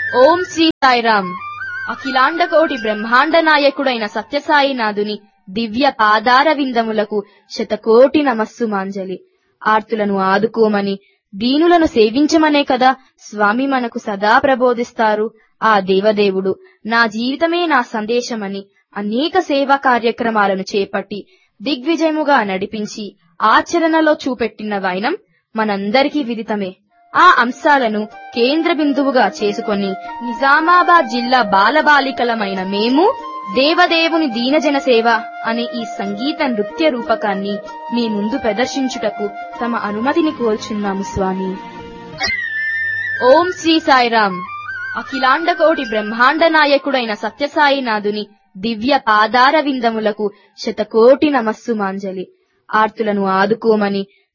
ఓం శ్రీ సాయిరామ్ అఖిలాండ కోటి బ్రహ్మాండ నాయకుడైన సత్యసాయినాథుని దివ్య పాదార విందములకు శతకోటి నమస్సు మాంజలి ఆర్తులను ఆదుకోమని దీనులను సేవించమనే కదా స్వామి మనకు సదా ప్రబోధిస్తారు ఆ దేవదేవుడు నా జీవితమే నా సందేశమని అనేక సేవా కార్యక్రమాలను చేపట్టి దిగ్విజయముగా నడిపించి ఆచరణలో చూపెట్టిన వైనం మనందరికీ విదితమే ఆ అంశాలను కేంద్ర బిందువుగా చేసుకొని నిజామాబాద్ జిల్లా బాలబాలికలమైన మేము దేవదేవుని దీనజన సేవ అనే ఈ సంగీత నృత్య రూపకాన్ని మీ ముందు ప్రదర్శించుటకు తమ అనుమతిని కోల్చున్నాము స్వామి ఓం శ్రీ సాయిరామ్ అఖిలాండ కోటి బ్రహ్మాండ నాయకుడైన సత్యసాయినాథుని దివ్య పాదార విందములకు శతకోటి నమస్సు మాంజలి ఆర్తులను ఆదుకోమని